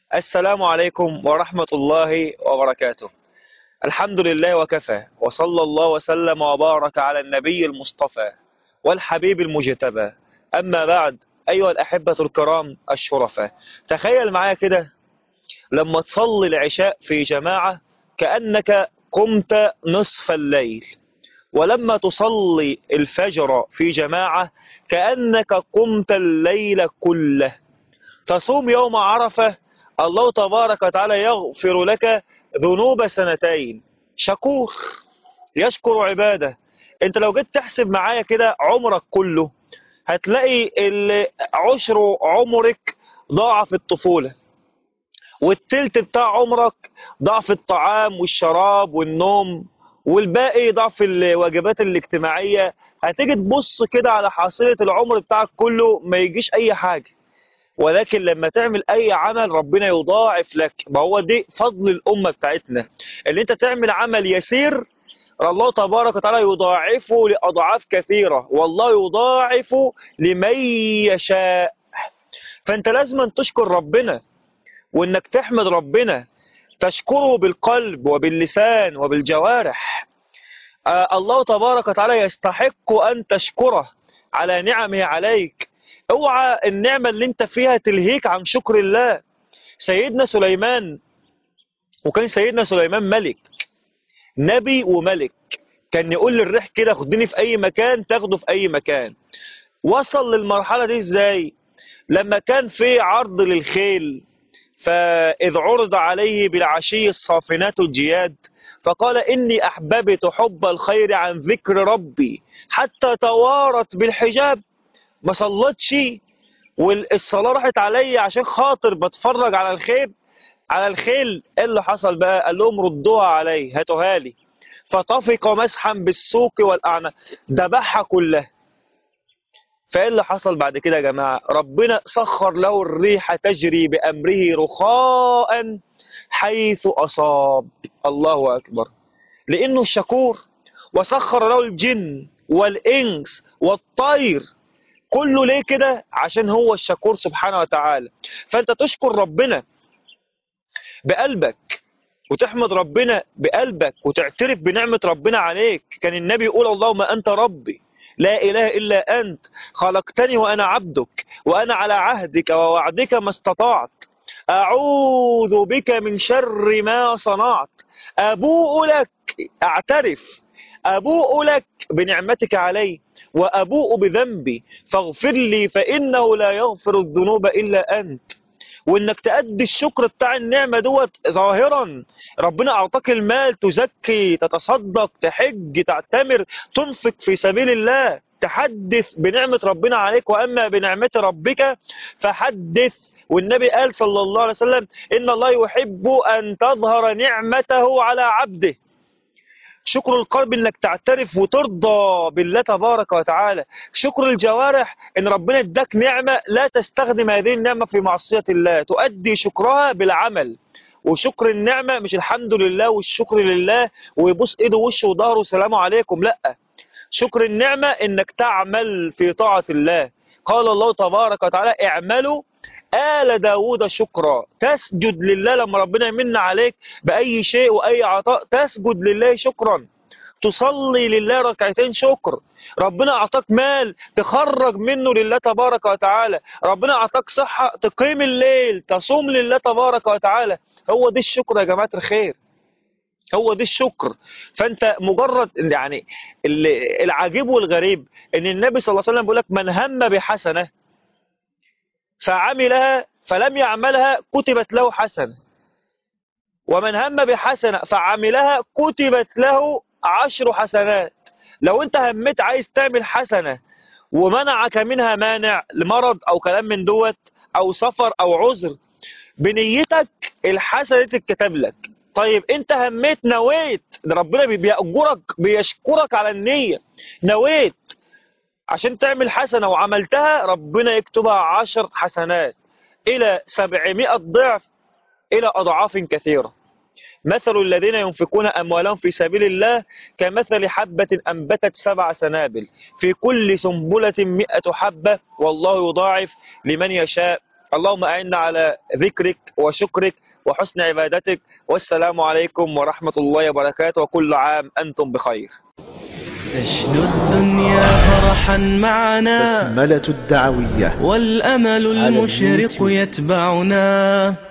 السلام عليكم ورحمة الله وبركاته الحمد لله وكفى وصلى الله وسلم وبارك على النبي المصطفى والحبيب المجتبى أما بعد أيها الأحبة الكرام الشرفاء تخيل معايا كده لما تصلي العشاء في جماعة كأنك قمت نصف الليل ولما تصلي الفجر في جماعة كأنك قمت الليل كله تصوم يوم عرفة الله تبارك وتعالى يغفر لك ذنوب سنتين شكور يشكر عباده انت لو جيت تحسب معايا كده عمرك كله هتلاقي اللي عشر عمرك ضاع في الطفولة والتلت بتاع عمرك ضاع في الطعام والشراب والنوم والباقي ضاع في الواجبات الاجتماعية هتيجي تبص كده على حاصلة العمر بتاعك كله ما يجيش اي حاجة ولكن لما تعمل اي عمل ربنا يضاعف لك ما هو دي فضل الامة بتاعتنا ان انت تعمل عمل يسير الله تبارك وتعالى يضاعفه لأضعاف كثيرة والله يضاعف لمن يشاء فانت لازم تشكر ربنا وانك تحمد ربنا تشكره بالقلب وباللسان وبالجوارح آه الله تبارك وتعالى يستحق أن تشكره على نعمه عليك اوعى النعمة اللي انت فيها تلهيك عن شكر الله سيدنا سليمان وكان سيدنا سليمان ملك نبي وملك كان يقول للريح كده خدني في اي مكان تاخده في اي مكان وصل للمرحلة دي ازاي لما كان في عرض للخيل فإذ عرض عليه بالعشي الصافنات الجياد فقال إني أحببت حب الخير عن ذكر ربي حتى توارت بالحجاب ما صلتش والصلاة راحت علي عشان خاطر بتفرج على الخير على الخيل ايه اللي حصل بقى قال لهم ردوها علي هاتوها لي فطفق مسحا بالسوق والاعناق ذبحها كلها فايه اللي حصل بعد كده يا جماعه ربنا سخر له الريح تجري بامره رخاء حيث اصاب الله اكبر لانه الشكور وسخر له الجن والانس والطير كله ليه كده عشان هو الشكور سبحانه وتعالى فانت تشكر ربنا بقلبك وتحمد ربنا بقلبك وتعترف بنعمة ربنا عليك كان النبي يقول اللهم أنت ربي لا إله إلا أنت خلقتني وأنا عبدك وأنا على عهدك ووعدك ما استطعت أعوذ بك من شر ما صنعت أبوء لك أعترف أبوء لك بنعمتك علي وأبوء بذنبي فاغفر لي فإنه لا يغفر الذنوب إلا أنت وانك تأدي الشكر بتاع النعمة دوت ظاهرا ربنا اعطاك المال تزكي تتصدق تحج تعتمر تنفق في سبيل الله تحدث بنعمة ربنا عليك واما بنعمة ربك فحدث والنبي قال صلى الله عليه وسلم ان الله يحب ان تظهر نعمته على عبده شكر القلب انك تعترف وترضى بالله تبارك وتعالى شكر الجوارح ان ربنا اداك نعمة لا تستخدم هذه النعمة في معصية الله تؤدي شكرها بالعمل وشكر النعمة مش الحمد لله والشكر لله ويبص ايده وشه وظهره وسلام عليكم لا شكر النعمة انك تعمل في طاعة الله قال الله تبارك وتعالى اعملوا آل داود شكرا تسجد لله لما ربنا يمن عليك بأي شيء وأي عطاء تسجد لله شكرا تصلي لله ركعتين شكر ربنا أعطاك مال تخرج منه لله تبارك وتعالى ربنا أعطاك صحة تقيم الليل تصوم لله تبارك وتعالى هو دي الشكر يا جماعة الخير هو دي الشكر فانت مجرد يعني العجيب والغريب ان النبي صلى الله عليه وسلم بيقول لك من هم بحسنه فعملها فلم يعملها كتبت له حسنة ومن هم بحسنة فعملها كتبت له عشر حسنات لو انت همت عايز تعمل حسنة ومنعك منها مانع لمرض او كلام من دوت او سفر او عذر بنيتك الحسنة تتكتب لك طيب انت هميت نويت ربنا بيأجرك بيشكرك على النية نويت عشان تعمل حسنة وعملتها ربنا يكتبها عشر حسنات إلى سبعمائة ضعف إلى أضعاف كثيرة مثل الذين ينفقون أموالهم في سبيل الله كمثل حبة أنبتت سبع سنابل في كل سنبلة مئة حبة والله يضاعف لمن يشاء اللهم أعنا على ذكرك وشكرك وحسن عبادتك والسلام عليكم ورحمة الله وبركاته وكل عام أنتم بخير تشدو الدنيا فرحا معنا بسملة الدعوية والأمل المشرق اليوتيوب. يتبعنا